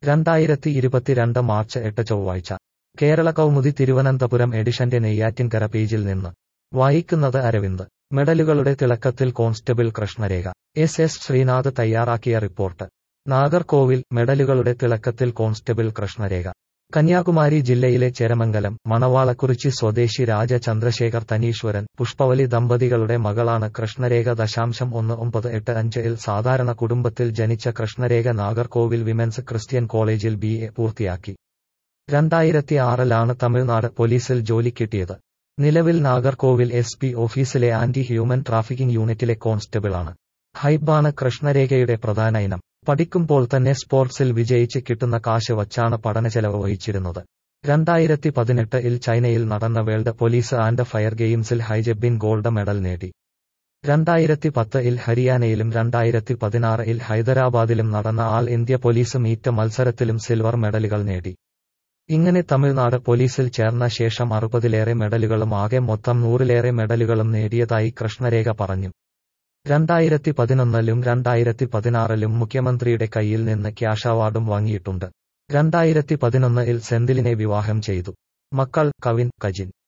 രണ്ടായിരത്തി ഇരുപത്തിരണ്ട് മാർച്ച് എട്ട് ചൊവ്വാഴ്ച കേരള കൗമുദി തിരുവനന്തപുരം എഡിഷന്റെ നെയ്യാറ്റിൻകര പേജിൽ നിന്ന് വായിക്കുന്നത് അരവിന്ദ് മെഡലുകളുടെ തിളക്കത്തിൽ constable Krishnarekha S S Sreenath തയ്യാറാക്കിയ റിപ്പോർട്ട് നാഗർകോവിൽ മെഡലുകളുടെ തിളക്കത്തിൽ കോൺസ്റ്റബിൾ കൃഷ്ണരേഖ കന്യാകുമാരി ജില്ലയിലെ ചേരമംഗലം മണവാളക്കുറിച്ചി സ്വദേശി രാജ ചന്ദ്രശേഖർ തനീശ്വരൻ പുഷ്പവലി ദമ്പതികളുടെ മകളാണ് കൃഷ്ണരേഖ ദശാംശം ഒന്ന് ഒമ്പത് എട്ട് അഞ്ച് ഇൽ സാധാരണ കുടുംബത്തിൽ ജനിച്ച കൃഷ്ണരേഖ നാഗർകോവിൽ വിമൻസ് ക്രിസ്ത്യൻ കോളേജിൽ ബി എ പൂർത്തിയാക്കി രണ്ടായിരത്തി ആറിലാണ് തമിഴ്നാട് പോലീസിൽ ജോലി കിട്ടിയത് നിലവിൽ നാഗർകോവിൽ എസ് പി ഓഫീസിലെ ആന്റി ഹ്യൂമൻ ട്രാഫിക്കിംഗ് യൂണിറ്റിലെ കോൺസ്റ്റബിളാണ് ഹൈബാണ് കൃഷ്ണരേഖയുടെ പ്രധാന ഇനം പഠിക്കുമ്പോൾ തന്നെ സ്പോർട്സിൽ വിജയിച്ച് കിട്ടുന്ന കാശ് വച്ചാണ് പഠനചെലവ് വഹിച്ചിരുന്നത് രണ്ടായിരത്തി പതിനെട്ട് ഇൽ ചൈനയിൽ നടന്ന വേൾഡ് പോലീസ് ആൻഡ് ഫയർ ഗെയിംസിൽ ഹൈജബ്ബിൻ ഗോൾഡ് മെഡൽ നേടി രണ്ടായിരത്തി പത്ത് ഇൽ ഹരിയാനയിലും രണ്ടായിരത്തി പതിനാറ് ഇൽ ഹൈദരാബാദിലും നടന്ന ആൾ ഇന്ത്യ പോലീസ് മീറ്റ് മത്സരത്തിലും സിൽവർ മെഡലുകൾ നേടി ഇങ്ങനെ തമിഴ്നാട് പോലീസിൽ ചേർന്ന ശേഷം അറുപതിലേറെ മെഡലുകളും ആകെ മൊത്തം നൂറിലേറെ മെഡലുകളും നേടിയതായി കൃഷ്ണരേഖ പറഞ്ഞു രണ്ടായിരത്തി പതിനൊന്നിലും രണ്ടായിരത്തി പതിനാറിലും മുഖ്യമന്ത്രിയുടെ കയ്യിൽ നിന്ന് ക്യാഷ് അവാർഡും വാങ്ങിയിട്ടുണ്ട് രണ്ടായിരത്തി പതിനൊന്നിൽ സെന്തിലിനെ വിവാഹം ചെയ്തു മക്കൾ കവിൻ കജിൻ